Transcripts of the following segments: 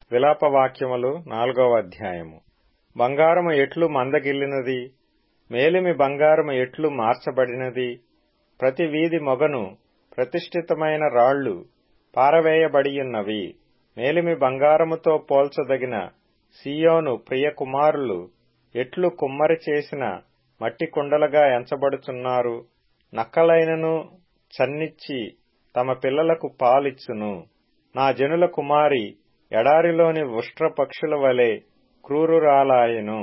విలాపవాక్యములు నాలుగవ అధ్యాయము బంగారము ఎట్లు మందగిల్లినది మేలిమి బంగారము ఎట్లు మార్చబడినది ప్రతి వీధి మొగను ప్రతిష్ఠితమైన రాళ్లు పారవేయబడియున్నవి మేలిమి బంగారముతో పోల్చదగిన సియోను ప్రియ కుమారులు ఎట్లు కుమ్మరి చేసిన మట్టి కుండలుగా ఎంచబడుచున్నారు నక్కలైనను చన్నిచ్చి తమ పిల్లలకు పాలిచ్చును నా జనుల కుమారి ఎడారిలోని ఉష్ట్ర పక్షుల వలె క్రూరురాలాయెను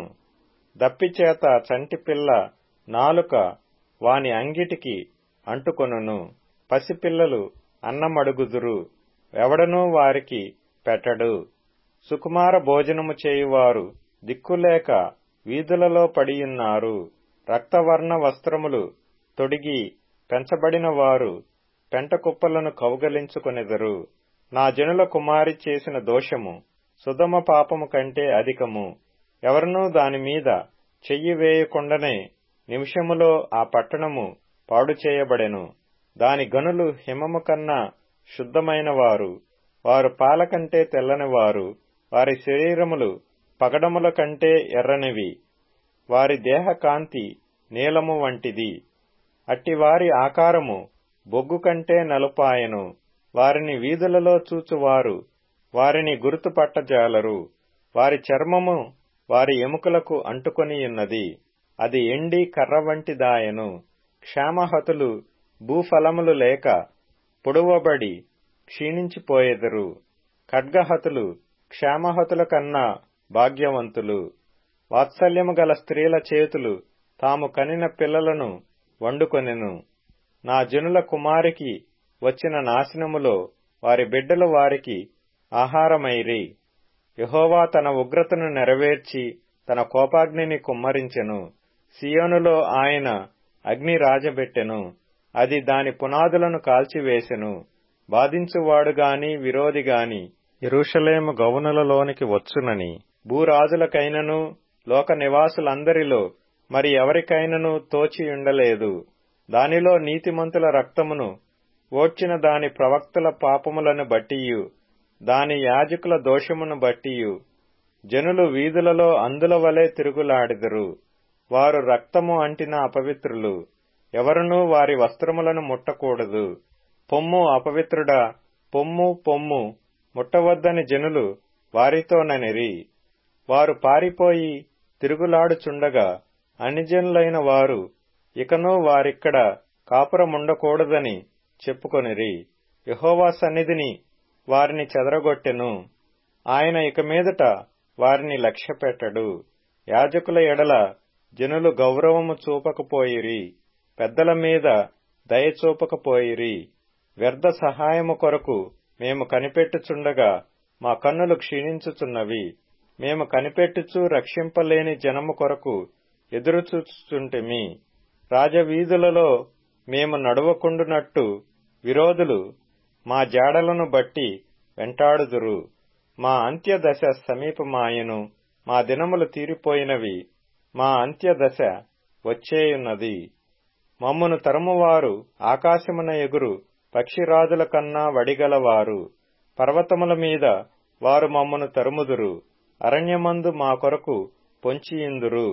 దప్పిచేత చంటి పిల్ల నాలుక వాని అంగిటికి అంటుకొనును పసిపిల్లలు అన్నమడుగుదురు ఎవడనూ వారికి పెట్టడు సుకుమార భోజనము చేయువారు దిక్కులేక వీధులలో పడియున్నారు రక్తవర్ణ వస్త్రములు తొడిగి పెంచబడిన వారు పెంటకుప్పలను కౌగలించుకొనెదరు నా జనుల కుమారి చేసిన దోషము సుధమ పాపము కంటే అధికము ఎవరనూ దానిమీద చెయ్యి వేయకుండానే నిమిషములో ఆ పట్టణము పాడు చేయబడెను దాని గనులు హిమము కన్నా శుద్ధమైన వారు వారు పాల కంటే తెల్లని వారు వారి శరీరములు పగడముల కంటే ఎర్రనివి వారి దేహ కాంతి నీలము వంటిది అట్టివారి ఆకారము బొగ్గు కంటే నలుపాయెను వారిని వీధులలో చూచువారు వారిని గుర్తుపట్టజాలరు వారి చర్మము వారి ఎముకలకు అంటుకొనియున్నది అది ఎండి కర్ర వంటిదాయెను క్షామహతులు భూఫలములు లేక పొడువబడి క్షీణించిపోయెదరు ఖడ్గహతులు క్షామహతుల కన్నా భాగ్యవంతులు వాత్సల్యము గల స్త్రీల చేతులు తాము కనిన పిల్లలను వండుకొనెను నా జనుల కుమారికి వచ్చిన నాశనములో వారి బిడ్డలు వారికి ఆహారమైరి యహోవా తన ఉగ్రతను నెరవేర్చి తన కోపాగ్నిని కుమ్మరించెను సియోనులో ఆయన అగ్ని రాజబెట్టెను అది దాని పునాదులను కాల్చివేసెను బాధించువాడుగాని విరోధిగాని ఇరుషలేము గౌనులలోనికి వచ్చునని భూరాజులకైనను లోక నివాసులందరిలో మరి ఎవరికైనను తోచియుండలేదు దానిలో నీతిమంతుల రక్తమును ఓడ్చిన దాని ప్రవక్తల పాపములను బట్టియు దాని యాజకుల దోషమును బట్టియు జనులు వీధులలో అందుల వలె తిరుగులాడిదరు వారు రక్తము అంటిన అపవిత్రులు ఎవరునూ వారి వస్త్రములను ముట్టకూడదు పొమ్ము అపవిత్రుడా పొమ్ము పొమ్ము ముట్టవద్దని జనులు వారితోననిరి వారు పారిపోయి తిరుగులాడుచుండగా అనిజనులైన వారు ఇకనూ వారిక్కడ కాపురముండకూడదని చెప్పుకొనిరి యహోవా సన్నిధిని వారిని చెదరగొట్టెను ఆయన ఇక మీదట వారిని లక్ష్యపెట్టడు యాజకుల ఎడల జనులు గౌరవము చూపకపోయిరి పెద్దల మీద దయ చూపకపోయిరి వ్యర్థ సహాయము కొరకు మేము కనిపెట్టుచుండగా మా కన్నులు క్షీణించుచున్నవి మేము కనిపెట్టుచు రక్షింపలేని జనము కొరకు ఎదురుచూచుచుంటిమి రాజవీధులలో మేము నడవకుండునట్టు విరోధులు మా జాడలను బట్టి వెంటాడుదురు మా అంత్యదశ సమీపమాయను మా దినములు తీరిపోయినవి మా అంత్యదశ వచ్చేయున్నది మమ్మను తరుమువారు ఆకాశమున ఎగురు పక్షిరాజుల కన్నా వడిగలవారు పర్వతముల మీద వారు మమ్మను తరుముదురు అరణ్యమందు మా కొరకు పొంచియిందురు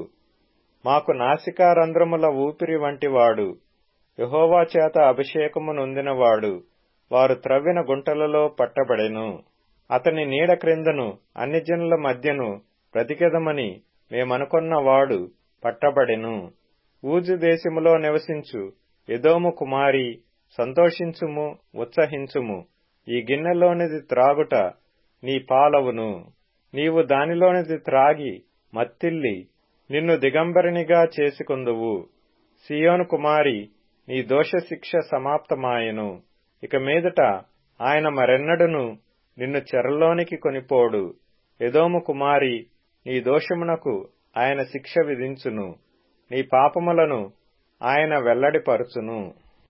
మాకు నాసికారంధ్రముల ఊపిరి వంటివాడు యహోవా చేత అభిషేకము నొందినవాడు వారు త్రవ్విన గుంటలలో పట్టబడెను అతని నీడ క్రిందను అన్ని జనుల మధ్యను బ్రతికెదమని మేమనుకొన్నవాడు పట్టబడెను ఊజు దేశములో నివసించు ఎదోము కుమారి సంతోషించుము ఉత్సహించుము ఈ గిన్నెలోనిది త్రాగుట నీ పాలవును నీవు దానిలోనిది త్రాగి మత్తిల్లి నిన్ను దిగంబరినిగా చేసుకొందువు సియోను కుమారి నీ దోషశిక్ష సమాప్తమాయెను ఇక మీదట ఆయన మరెన్నడును నిన్ను చెరలోనికి కొనిపోడు ఎదోము కుమారి నీ దోషమునకు ఆయన శిక్ష విధించును నీ పాపములను ఆయన వెల్లడిపరుచును